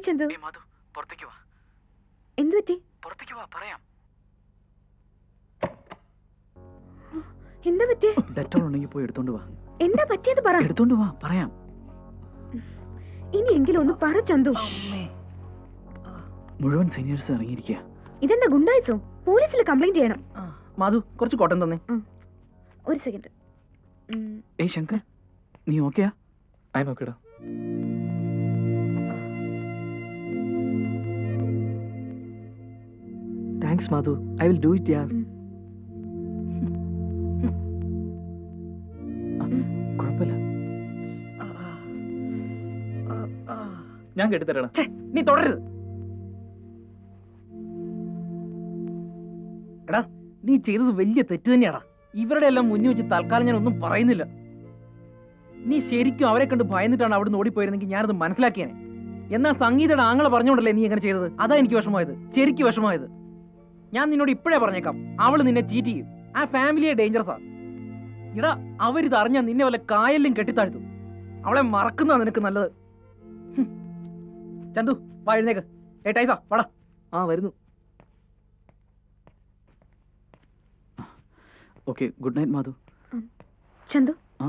ചന്തു മധു പുറത്തേക്ക് വാ എന്തു പറ്റി പുറത്തേക്ക് വാ പറയാം എന്താ പറ്റിയേ ഡെറ്റോൾ ഉണ്ടെങ്കിൽ പോയി എടുത്തോണ്ട് വാ എന്താ പറ്റിയത് പറ എടുത്തോണ്ട് വാ പറയാം ഇനിയെങ്കിലും ഒന്ന് പറ ചന്തു മുഴുവൻ സീനിയേഴ്സ് ഇറങ്ങിയിരിക്കുക ഇതെന്താ ഗുണ്ടായിസോ പോലീസിൽ കംപ്ലൈന്റ് ചെയ്യണം മാധു കുറച്ച് കോട്ടൺ തന്നെ ഒരു സെക്കൻഡ് ഏയ് ശങ്കർ നീ ഓക്കെയാ ഐ നോക്കിടാ thanks Madhu I will do it യാർ കുഴപ്പമില്ല ഞാൻ കെട്ടിത്തരണം നീ തുടരുത് എടാ നീ ചെയ്തത് വലിയ തെറ്റ് തന്നെയാടാ ഇവരുടെ എല്ലാം മുന്നിൽ വെച്ച് തൽക്കാലം ഞാൻ ഒന്നും പറയുന്നില്ല നീ ശരിക്കും അവരെ കണ്ട് ഭയന്നിട്ടാണ് അവിടുന്ന് ഓടിപ്പോയിരുന്നെങ്കിൽ ഞാനത് മനസ്സിലാക്കിയേനെ എന്നാൽ സംഗീതയുടെ ആങ്ങളെ പറഞ്ഞോണ്ടല്ലേ നീ എങ്ങനെ ചെയ്തത് അതാ എനിക്ക് വിഷമമായത് ശരിക്കും വിഷമമായത് ഞാൻ നിന്നോട് ഇപ്പോഴേ പറഞ്ഞേക്കാം അവള് നിന്നെ ചീറ്റ് ചെയ്യും ആ ഫാമിലിയെ ഡേഞ്ചറസാ ഇടാ അവരിത് അറിഞ്ഞാൽ നിന്നെ വല്ല കായലിലും കെട്ടിത്താഴ്ത്തും അവളെ മറക്കുന്നതാ നിനക്ക് നല്ലത് ഹും. ചന്തു വാ എഴുന്നേക്ക് ഏ ടൈസാ വാടാ ആ വരുന്നു okay good night Madhu Chandu ആ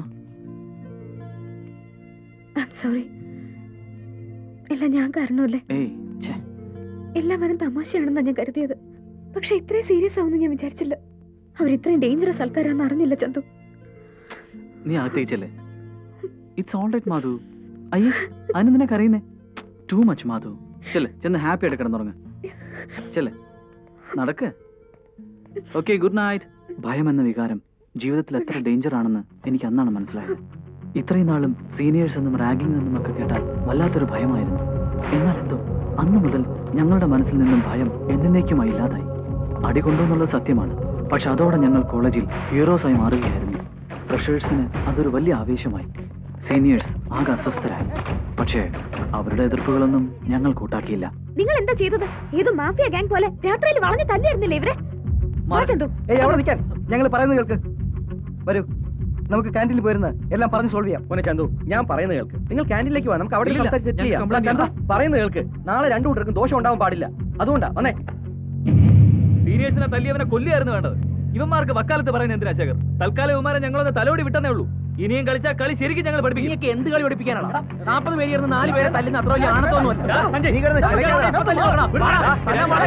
സോറി എല്ലാം ഞാൻ കാരണമല്ലേ ഏയ് ഛേ എല്ലാവരും തമാശയാണെന്നാ ഞാൻ കരുതിയത് പക്ഷെ ഇത്രയും സീരിയസ് ആവുമെന്ന് ഞാൻ വിചാരിച്ചില്ല അവർ ഇത്രയും ഡേഞ്ചറസ് ആൾക്കാരാന്ന് അറിഞ്ഞില്ല ചന്തു നീ അകത്തേച്ചല്ലേ ഇറ്റ്സ് ഓൾ റൈറ്റ് മാധു അയ്യേ അതിനെന്തിനാ കരയുന്നേ ടു മച്ച് മാധു ചെല്ലേ ചെന്ന് ഹാപ്പി ആയിട്ട് കിടന്നുറങ്ങ ചെല്ലേ നടക്ക് ഓക്കെ ഗുഡ് നൈറ്റ് ഭയം എന്ന വികാരം ജീവിതത്തിൽ എത്ര ഡേഞ്ചർ ആണെന്ന് എനിക്ക് അന്നാണ് മനസ്സിലായത് ഇത്രയും നാളും സീനിയേഴ്സ് എന്നും റാഗിംഗ് എന്നും ഒക്കെ കേട്ടാൽ വല്ലാത്തൊരു ഭയമായിരുന്നു എന്നാൽ എന്തോ അന്നു മുതൽ ഞങ്ങളുടെ മനസ്സിൽ നിന്നും ഭയം എന്നേക്കുമായി ഇല്ലാതായി അടികൊണ്ടുവെന്നുള്ളത് സത്യമാണ് പക്ഷെ അതോടെ ഞങ്ങൾ കോളേജിൽ ഹീറോസായി മാറുകയായിരുന്നു ഫ്രഷേഴ്സിന് അതൊരു വലിയ ആവേശമായി സീനിയേഴ്സ് ആകെ അസ്വസ്ഥരായി പക്ഷേ അവരുടെ എതിർപ്പുകളൊന്നും ഞങ്ങൾ കൂട്ടാക്കിയില്ല നിങ്ങൾ എന്താ ചെയ്തത് ഏതോ മാഫിയ ഗാങ് പോലെ രാത്രിയിൽ വളഞ്ഞു തല്ലിയായിരുന്നില്ലേ ഇവരെ വാ ചന്തു ഏയ് അവിടെ നിൽക്കാൻ ഞങ്ങൾ പറയുന്നത് കേൾക്ക് വരൂ നമുക്ക് ക്യാൻറ്റീനിൽ പോയിരുന്ന് എല്ലാം പറഞ്ഞ് സോൾവ് ചെയ്യാം മോനെ ചന്തു ഞാൻ പറയുന്നത് കേൾക്ക് നിങ്ങൾ ക്യാൻറ്റീനിലേക്ക് വാ നമുക്ക് അവിടെ ഇല്ലില്ല, സംസാരിച്ച് സെറ്റിൽ ഞാൻ ചെയ്യാം complaint ചന്തു പറയുന്നത് കേൾക്ക് നാളെ രണ്ടു കൂട്ടർക്കും ദോഷം ഉണ്ടാവാൻ പാടില്ല അതുകൊണ്ടാ വന്നേ സീനിയേഴ്സിനെ തല്ലിയവനെ കൊല്ലിയായിരുന്നു വേണ്ടത് ഇവന്മാർക്ക് വക്കാലത്ത് പറയുന്നത് എന്തിനാ ശേഖർ തൽക്കാലം ഇവന്മാരെ ഞങ്ങളൊന്ന് തലോടി വിട്ടെന്നേ ഉള്ളൂ ഇനിയും കളിച്ചാൽ കളി ശരിക്കും ഞങ്ങൾ പഠിപ്പിക്കും നീയൊക്കെ എന്ത് കളി പഠിപ്പിക്കാനാണ് നാൽപ്പത് പേര് ചേർന്ന് നാല് പേരെ തല്ലുന്ന അത്ര വലിയ ആണത്തൊന്നുമല്ല ഡാ, സഞ്ജയ്, നീ കിടന്ന് ചിലക്കാതെ. ഇപ്പൊ തല്ലി നോക്കണം. വാടാ, തല്ലാൻ വാടാ,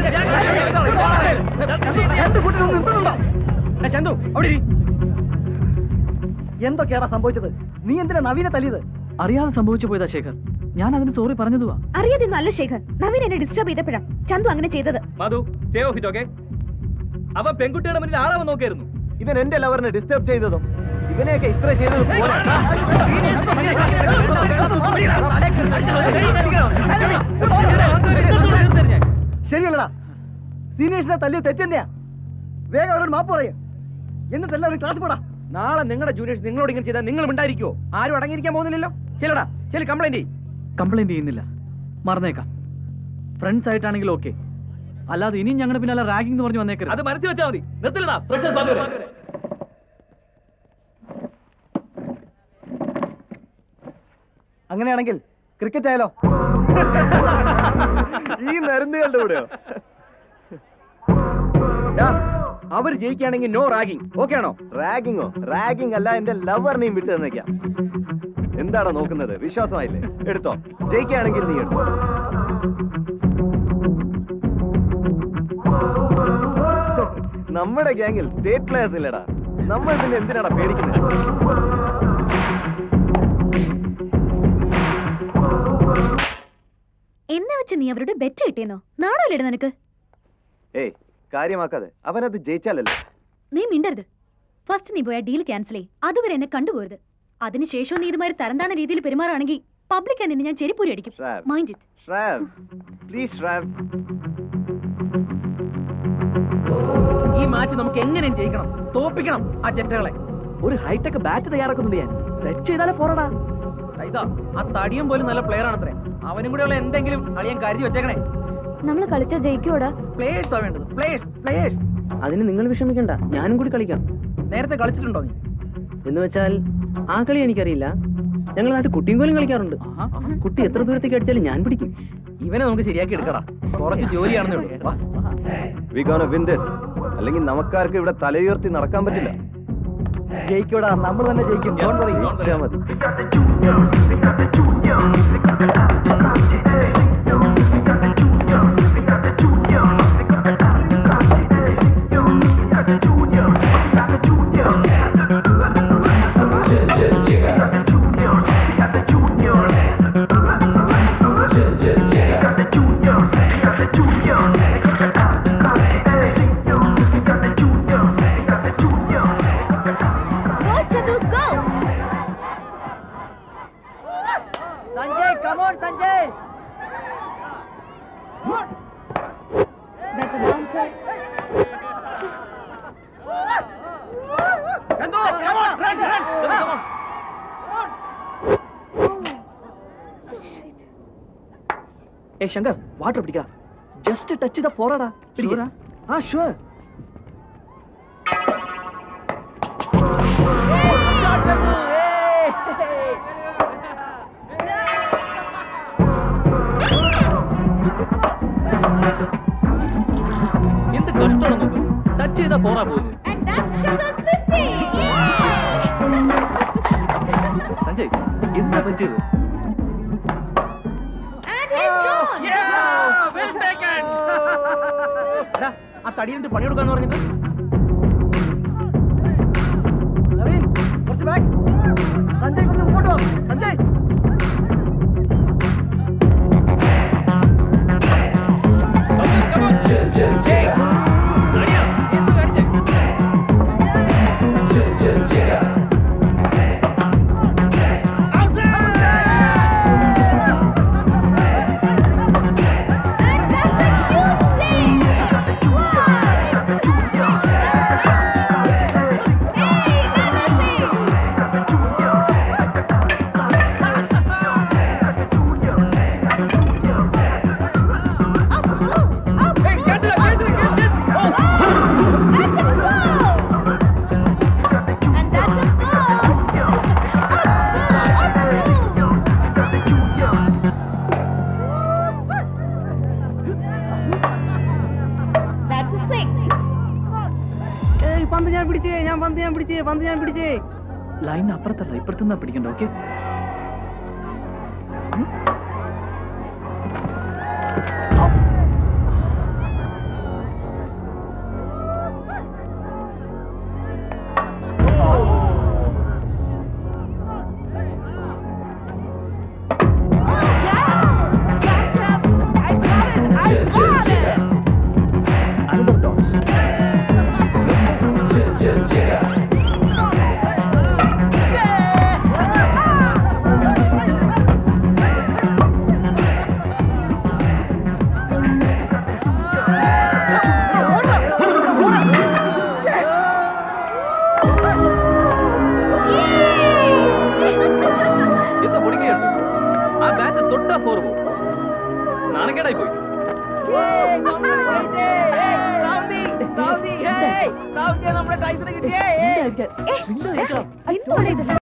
രണ്ട് കൂട്ടരും നിർത്തുന്നുണ്ടോ ഏ, ചന്തു അവിടെ ഇരി. എന്തൊക്കെയാടാ സംഭവിച്ചത് നീ എന്തിനാ നവീനെ തല്ലിയത് അറിയാതെ സംഭവിച്ചു പോയതാ ശേഖർ ഞാൻ അതിന് സോറി പറഞ്ഞതുവാ അറിയാതെ നല്ല ശേഖർ നവീൻ എന്നെ ഡിസ്റ്റർബ് ചെയ്തപ്പോഴാ ചന്തു അങ്ങനെ ചെയ്തത് Madhu stay off it okay അവൻ പെൺകുട്ടിയുടെ മുന്നിൽ ആളാവൻ നോക്കായിരുന്നു ഇവൻ എന്റെ ലവറിനെ ഡിസ്റ്റർബ് ചെയ്തതോ ഇവനെയൊക്കെ ഇത്ര ചെയ്തത് പോരാ. ശരിയല്ലടാ സീനിയേഴ്സിനെ തല്ലിയ തെറ്റെന്തെയാ വേഗം അവരോട് മാപ്പ് പറയും എന്നിട്ട് എല്ലാവരും ക്ലാസ് പോടാ നാളെ നിങ്ങളുടെ ജൂനിയേഴ്സ് നിങ്ങളോട് ഇങ്ങനെ ചെയ്താൽ നിങ്ങൾ ഉണ്ടായിരിക്കുമോ ആരും അടങ്ങിയിരിക്കാൻ പോകുന്നില്ലല്ലോ ചെല്ലടാ ചെല്ലു കംപ്ലൈന്റ് ചെയ്യ് കംപ്ലൈന്റ് ചെയ്യുന്നില്ല മറന്നേക്കാം ഫ്രണ്ട്സ് ആയിട്ടാണെങ്കിൽ ഓക്കെ അല്ലാതെ ഇനിയും ഞങ്ങളുടെ പിന്നാലെ റാഗിംഗ് എന്ന് പറഞ്ഞു വന്നേക്കരുത് അത് മനസ്സിൽ വെച്ചാൽ മതി നിർത്തില്ലടാ ഫ്രഷേഴ്സ് ബാക്കി വരെ. അങ്ങനെയാണെങ്കിൽ ക്രിക്കറ്റ് ആയാലോ ഈ നരുന്നുകളുടെ കൂടെയോ ഡാ, അവർ ജയിക്കുകയാണെങ്കിൽ നോ റാഗിങ് ഓക്കെ ആണോ റാഗിങ്ങോ റാഗിങ് അല്ല എന്റെ ലവറിനെയും വിട്ടു തന്നേക്കാം എന്താടാ നോക്കുന്നത് വിശ്വാസമായില്ലേ എടുത്തോ ജയിക്കുകയാണെങ്കിൽ നീ എടുത്തോ നമ്മുടെ ഗ്യാങ്ങിൽ സ്റ്റേറ്റ് പ്ലേയേഴ്സ് ഇല്ലടാ നമ്മൾ പിന്നെ എന്തിനാടാ പേടിക്കുന്നത് എന്നെ വെച്ച് നീ അവരുടെ ബെറ്റ് കിട്ടിയെന്നോ നാണല്ലോ നിനക്ക് ഏയ് കാര്യമാക്കാതെ അവനത് ജയിച്ചാലല്ലേ നീ മിണ്ടരുത് ഫസ്റ്റ് നീ പോയ ഡീൽ ക്യാൻസൽ ചെയ് അതുവരെ എന്നെ കണ്ടുപോരുത് അതിനുശേഷം നീ ഇതുമാതിരി തരംതാണ രീതിയിൽ പെരുമാറുകയാണെങ്കിൽ പബ്ലിക്കായി നിന്നെ ഞാൻ ചെരിപ്പൂരി അടിക്കും Shravs. Mind it Shravs please Shravs ഈ മാച്ച് നമുക്ക് എങ്ങനെയും ജയിക്കണം തോപ്പിക്കണം ആ ചെറ്റകളെ ഒരു ഹൈടെക് ബാറ്റ് തയ്യാറാക്കുന്നുണ്ട് ഞാൻ ടച്ച് ചെയ്താലേ ഫോറടാ പൈസ ആ തടിയും പോലും നല്ല പ്ലെയർ ആണത്രേ അവനും കൂടെ ഉള്ള എന്തെങ്കിലും അളിയൻ കരുതി വെച്ചേക്കണേ നമ്മൾ കളിച്ച ജയിക്കൂടാ പ്ലേയേഴ്സ് ആ വേണ്ടത് പ്ലേയേഴ്സ് പ്ലേയേഴ്സ് അതിന് നിങ്ങൾ വിഷമിക്കണ്ട ഞാനും കൂടി കളിക്കാം നേരത്തെ കളിച്ചിട്ടുണ്ടോ നീ എന്ന് വെച്ചാൽ ആ കളി എനിക്കറിയില്ല ഞങ്ങൾ നാട്ടിൽ കുട്ടിയും കോലും കളിക്കാറുണ്ട് ആഹാ. കുട്ടി എത്ര ദൂരത്തേക്ക് അടിച്ചാലും ഞാൻ പിടിക്കും ഇവനെ നമുക്ക് ശരിയാക്കി എടുക്കടാ കുറച്ച് ജോലിയാണെന്നേ ഉള്ളൂ വാ. വി ഗോണ വിൻ ദിസ് അല്ലെങ്കിൽ നമുക്കാർക്ക് ഇവിടെ തലയുയർത്തി നടക്കാൻ പറ്റില്ല ജയിക്കൂടാ നമ്മൾ തന്നെ ജയിക്കും Don't worry. ജയിച്ചാ മതി Go, Chadu, go! Sanjay come on Sanjay That's a bouncer. ഏ ശങ്കർ വാട്ടർ പിടിക്കടാ ജസ്റ്റ് ടച്ച് ചെയ്ത ഫോറാടാ Sure ആ? ആ ഷുവർ എന്ത് കഷ്ടമാണ് നോക്ക് ടച്ച് ചെയ്താ ഫോറാ പോകുന്നത് And that's Shaka's 50! സഞ്ജയ് എന്താ പറ്റിയത് And he's gone! എടാ, ആ തടിയിട്ട് പണിയെടുക്കാന്ന് പറഞ്ഞിട്ട് നവീൻ കുറച്ച് ബാക്ക് സഞ്ജയ് കുറച്ച് മുമ്പോട്ട് വാ Sanjay And that's a huge save! And that's a That's a six. ഏയ് പന്ത് ഞാൻ പിടിച്ചേ ഞാൻ പന്ത് ഞാൻ പിടിച്ചേ പന്ത് ഞാൻ പിടിച്ചേ ലൈൻ അപ്പുറത്തല്ല ഇപ്പുറത്തുനിന്നാ പിടിക്കണ്ട ഓക്കെ Another toss. എന്താ പൊടിക്കുകയുണ്ട് ആ ബാറ്റ് തൊട്ടാ ഫോർ പോകും നാണക്കേടായി പോയി നമ്മുടെ ടൈസിന് കിട്ടിയേ എന്താണ് ഇത്